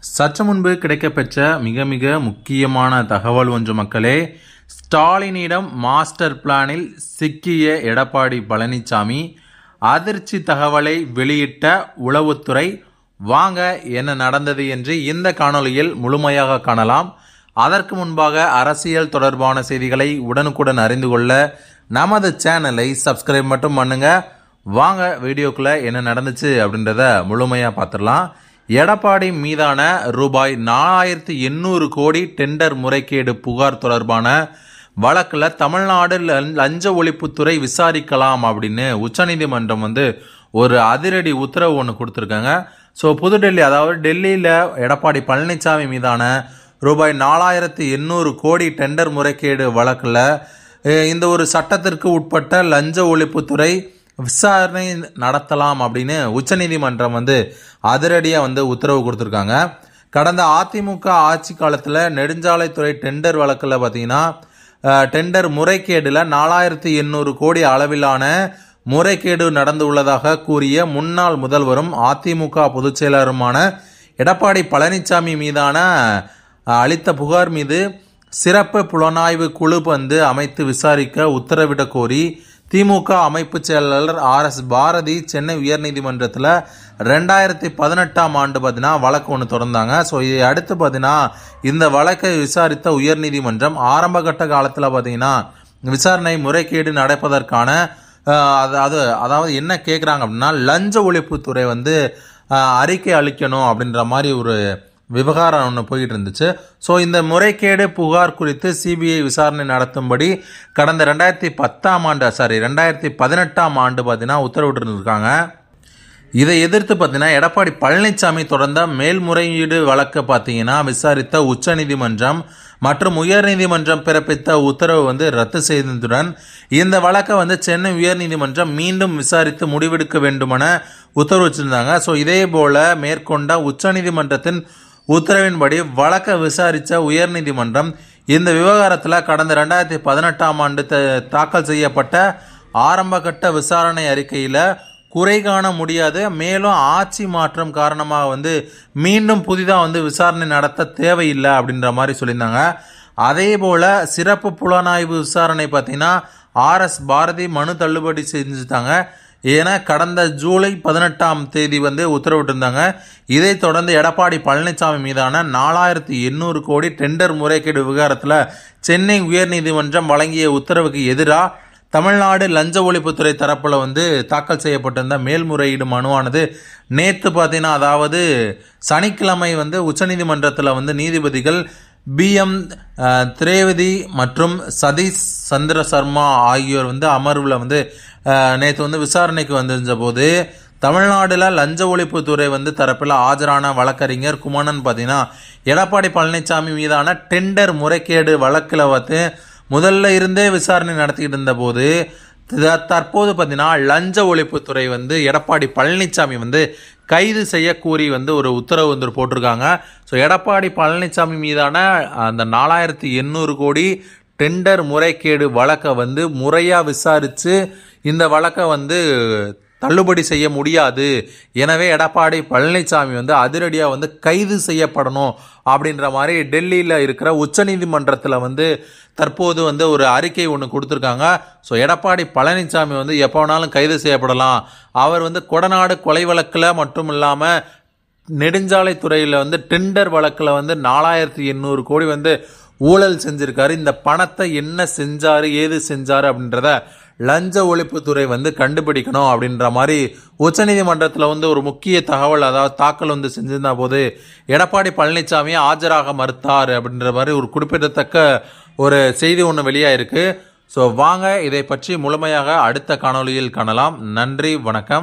சற்று முன்பு கிடைக்கப்பெற்ற மிக மிக முக்கியமான தகவல் ஒன்று மக்களே ஸ்டாலினிடம் மாஸ்டர் பிளானில் சிக்கிய எடப்பாடி பழனிசாமி அதிர்ச்சி தகவலை வெளியிட்ட உளவுத்துறை வாங்க என்ன நடந்தது என்று இந்த காணொளியில் முழுமையாக காணலாம் அதற்கு முன்பாக அரசியல் தொடர்பான செய்திகளை உடனுக்குடன் அறிந்து கொள்ள நமது சேனலை சப்ஸ்கிரைப் மட்டும் பண்ணுங்க வாங்க வீடியோக்குள்ள என்ன நடந்துச்சு அப்படின்றத முழுமையாக பார்த்துடலாம் எடப்பாடி மீதான ரூபாய் நாலாயிரத்தி எண்ணூறு கோடி டெண்டர் முறைகேடு புகார் தொடர்பான வழக்கில் தமிழ்நாடு லஞ்- லஞ்ச ஒழிப்புத்துறை விசாரிக்கலாம் அப்படின்னு உச்சநீதிமன்றம் வந்து ஒரு அதிரடி உத்தரவு ஒன்று கொடுத்துருக்காங்க ஸோ புதுடெல்லி அதாவது டெல்லியில் எடப்பாடி பழனிசாமி மீதான ரூபாய் நாலாயிரத்தி எண்ணூறு கோடி டெண்டர் முறைகேடு வழக்கில் அஹ், இந்த ஒரு சட்டத்திற்கு உட்பட்ட லஞ்ச ஒழிப்புத்துறை விசாரணை நடத்தலாம் அப்படின்னு உச்சநீதிமன்றம் வந்து அதிரடியாக வந்து உத்தரவு கொடுத்துருக்காங்க கடந்த அதிமுக ஆட்சி காலத்தில் நெடுஞ்சாலைத்துறை டெண்டர் வழக்கில் பார்த்தீங்கன்னா அஹ், டெண்டர் முறைகேடில் நாலாயிரத்தி எண்ணூறு கோடி அளவிலான முறைகேடு நடந்துள்ளதாக கூறிய முன்னாள் முதல்வரும் அதிமுக பொதுச் செயலருமான எடப்பாடி பழனிசாமி மீதான அஹ், அளித்த புகார் மீது சிறப்பு புலனாய்வு குழு வந்து அமைத்து விசாரிக்க உத்தரவிட கோரி திமுக அமைப்பு செயலாளர் ஆர் எஸ் பாரதி சென்னை உயர்நீதிமன்றத்தில் ரெண்டாயிரத்தி பதினெட்டாம் ஆண்டு பார்த்தீங்கன்னா வழக்கு ஒன்று தொடர்ந்தாங்க ஸோ இதை அடுத்து பார்த்தீங்கன்னா இந்த வழக்கை விசாரித்த உயர்நீதிமன்றம் ஆரம்ப கட்ட காலத்தில் பார்த்தீங்கன்னா விசாரணை முறைகேடு நடப்பதற்கான அஹ், அது அது அதாவது என்ன கேட்குறாங்க அப்படின்னா லஞ்ச ஒழிப்புத்துறை வந்து அஹ், அறிக்கை அளிக்கணும் அப்படின்ற மாதிரி ஒரு விவகாரம் ஒன்று போயிட்டு இருந்துச்சு ஸோ இந்த முறைகேடு புகார் குறித்து சிபிஐ விசாரணை நடத்தும்படி கடந்த ரெண்டாயிரத்தி பத்தாம் ஆண்டு சாரி ரெண்டாயிரத்தி பதினெட்டாம் ஆண்டு பார்த்தீங்கன்னா உத்தரவிட்டிருந்திருக்காங்க இதை எதிர்த்து பார்த்தீங்கன்னா எடப்பாடி பழனிசாமி தொடர்ந்த மேல்முறையீடு வழக்கை பார்த்தீங்கன்னா விசாரித்த உச்சநீதிமன்றம் மற்றும் உயர்நீதிமன்றம் பிறப்பித்த உத்தரவு வந்து ரத்து செய்ததுடன் இந்த வழக்கை வந்து சென்னை உயர்நீதிமன்றம் மீண்டும் விசாரித்து முடிவெடுக்க வேண்டுமென உத்தரவு வச்சிருந்தாங்க ஸோ இதே போல மேற்கொண்ட உச்சநீதிமன்றத்தின் உத்தரவின்படி வழக்கை விசாரித்த உயர்நீதிமன்றம் இந்த விவகாரத்தில் கடந்த ரெண்டாயிரத்தி பதினெட்டாம் ஆண்டு த- தாக்கல் செய்யப்பட்ட ஆரம்பகட்ட விசாரணை அறிக்கையில் குறை காண முடியாது மேலும் ஆட்சி மாற்றம் காரணமாக வந்து மீண்டும் புதிதாக வந்து விசாரணை நடத்த தேவையில்லை அப்படின்ற மாதிரி சொல்லியிருந்தாங்க அதே போல் சிறப்பு புலனாய்வு விசாரணை பார்த்தீங்கன்னா ஆர்எஸ் பாரதி மனு தள்ளுபடி செஞ்சுட்டாங்க ஏன்னா கடந்த ஜூலை பதினெட்டாம் தேதி வந்து உத்தரவிட்டிருந்தாங்க இதைத் தொடர்ந்து எடப்பாடி பழனிசாமி மீதான நாலாயிரத்தி எண்ணூறு கோடி டெண்டர் முறைகேடு விவகாரத்தில் சென்னை உயர்நீதிமன்றம் வழங்கிய உத்தரவுக்கு எதிராக தமிழ்நாடு லஞ்ச ஒழிப்புத்துறை தரப்புல வந்து தாக்கல் செய்யப்பட்டிருந்த மேல்முறையீடு மனுவானது நேற்று பார்த்தீங்கன்னா அதாவது சனிக்கிழமை வந்து உச்சநீதிமன்றத்தில் வந்து நீதிபதிகள் பிஎம் திரேவதி மற்றும் சதீஷ் சந்திர சர்மா ஆகியோர் வந்து அமர்வில் வந்து நேற்று வந்து விசாரணைக்கு வந்திருந்த போது தமிழ்நாடுல லஞ்ச ஒழிப்புத்துறை வந்து தரப்பில் ஆஜரான வழக்கறிஞர் குமணன் பார்த்தீங்கன்னா எடப்பாடி பழனிசாமி மீதான டெண்டர் முறைகேடு வழக்கில் வந்து முதல்ல இருந்தே விசாரணை நடத்திக்கிட்டு இருந்தபோது த- தற்போது பார்த்தீங்கன்னா லஞ்ச ஒழிப்புத்துறை வந்து எடப்பாடி பழனிசாமி வந்து கைது செய்ய கூறி வந்து ஒரு உத்தரவு வந்து போட்டிருக்காங்க ஸோ எடப்பாடி பழனிசாமி மீதான அந்த நாலாயிரத்தி எண்ணூறு கோடி டெண்டர் முறைகேடு வழக்கை வந்து முறையாக விசாரித்து இந்த வழக்கை வந்து தள்ளுபடி செய்ய முடியாது எனவே எடப்பாடி பழனிசாமி வந்து அதிரடியாக வந்து கைது செய்யப்படணும் அப்படின்ற மாதிரி டெல்லியில் இருக்கிற உச்சநீதிமன்றத்தில் வந்து தற்போது வந்து ஒரு அறிக்கை ஒன்று கொடுத்துருக்காங்க ஸோ எடப்பாடி பழனிசாமி வந்து எப்போ வேணாலும் கைது செய்யப்படலாம் அவர் வந்து கொடநாடு கொலை வழக்கில் மட்டும் இல்லாமல் நெடுஞ்சாலைத்துறையில் வந்து டெண்டர் வழக்கில் வந்து நாலாயிரத்தி எண்ணூறு கோடி வந்து ஊழல் செஞ்சிருக்காரு இந்த பணத்தை என்ன செஞ்சாரு ஏது செஞ்சாரு அப்படின்றத லஞ்ச ஒழிப்புத்துறை வந்து கண்டுபிடிக்கணும் அப்படின்ற மாதிரி உச்சநீதிமன்றத்தில் வந்து ஒரு முக்கிய தகவல் அதாவது தாக்கல் வந்து செஞ்சிருந்த போது எடப்பாடி பழனிசாமி ஆஜராக மறுத்தார் அப்படின்ற மாதிரி ஒரு குறிப்பிடத்தக்க ஒரு செய்தி ஒன்று வெளியாயிருக்கு ஸோ வாங்க இதை பற்றி முழுமையாக அடுத்த காணொளியில் காணலாம் நன்றி வணக்கம்